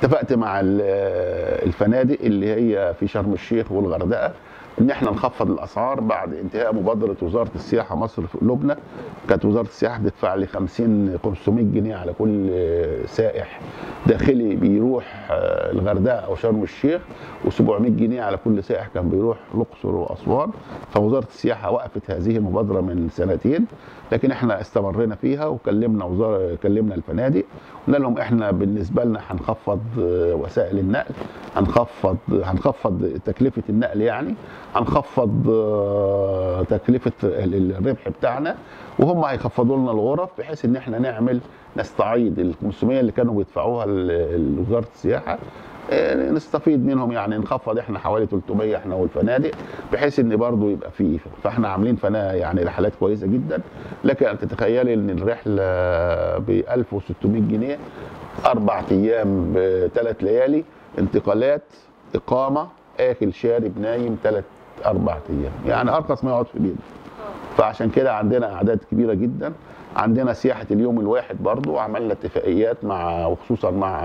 اتفقت مع ال- الفنادق اللي هي في شرم الشيخ والغردقه ان احنا نخفض الاسعار بعد انتهاء مبادره وزاره السياحه مصر في قلوبنا كانت وزاره السياحه بتدفع لي 50 500 جنيه على كل سائح داخلي بيروح آه، الغردقه او شرم الشيخ و700 جنيه على كل سائح كان بيروح الاقصر واسوان فوزاره السياحه وقفت هذه المبادره من سنتين لكن احنا استمرينا فيها وكلمنا وزاره كلمنا الفنادق قلنا لهم احنا بالنسبه لنا هنخفض آه، وسائل النقل هنخفض هنخفض تكلفه النقل يعني هنخفض آه، تكلفه ال- الربح بتاعنا وهم هيخفضوا لنا الغرف بحيث ان احنا نعمل نستعيد ال 500 اللي كانوا بيدفعوها ل- لوزاره السياحه آه، نستفيد منهم يعني نخفض احنا حوالي 300 احنا والفنادق بحيث ان برضه يبقى فيه فاحنا عاملين فنا يعني رحلات كويسه جدا لكن ان تتخيلي ان الرحله ب 1600 جنيه اربع ايام بثلاث ليالي انتقالات اقامه اكل شارب نايم ثلاث اربع ايام يعني ارخص ما يقعد في بيته فعشان كده عندنا اعداد كبيره جدا عندنا سياحه اليوم الواحد برضو عملنا اتفاقيات مع وخصوصا مع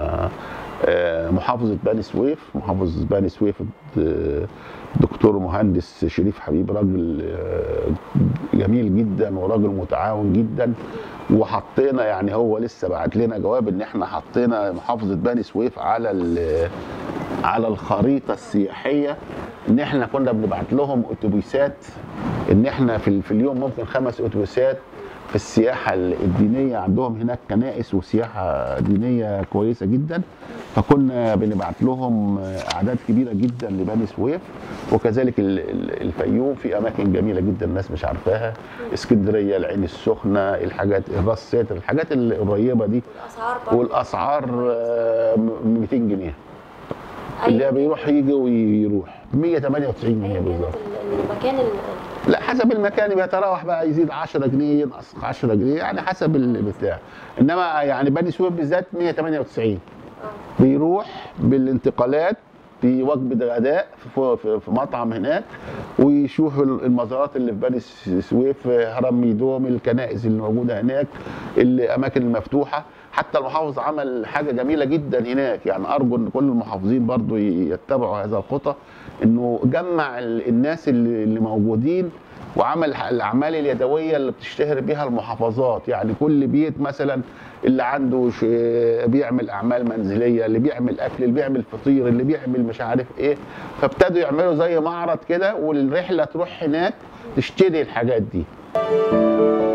آه، محافظه بني سويف محافظ بني سويف آه، دكتور مهندس شريف حبيب راجل آه، جميل جدا وراجل متعاون جدا وحطينا يعني هو لسه بعت لنا جواب ان احنا حطينا محافظه بني سويف على ال- على الخريطه السياحيه ان احنا كنا بنبعت لهم اتوبيسات ان احنا في, ال- في اليوم ممكن خمس اتوبيسات في السياحه الدينيه عندهم هناك كنائس وسياحه دينيه كويسه جدا فكنا بنبعت لهم اعداد كبيره جدا لبني سويف وكذلك ال- ال- الفيوم في اماكن جميله جدا الناس مش عارفاها اسكندريه العين السخنه الحاجات الراس ساتر الحاجات القريبه دي الاسعار برضه والاسعار آه، م- 200 جنيه اللي أيا- بيروح يجي ويروح 198 جنيه ايا بالظبط كانت ال- المكان ال- لا حسب المكان بيتراوح بقى يزيد 10 جنيه ينقص 10 جنيه يعني حسب البتاع انما يعني بني سويف بالذات 198 آه. بيروح بالانتقالات في وجبه غداء في, في, في مطعم هناك ويشوف المزارات اللي في بني سويف هرم ميدوم الكنائس اللي موجوده هناك الاماكن المفتوحه حتى المحافظ عمل حاجه جميله جدا هناك يعني ارجو ان كل المحافظين برضو يتبعوا هذا الخطى انه جمع ال- الناس اللي اللي موجودين وعمل الاعمال اليدويه اللي بتشتهر بها المحافظات يعني كل بيت مثلا اللي عنده ش- بيعمل اعمال منزليه اللي بيعمل اكل اللي بيعمل فطير اللي بيعمل مش عارف ايه فابتدوا يعملوا زي معرض كده والرحله تروح هناك تشتري الحاجات دي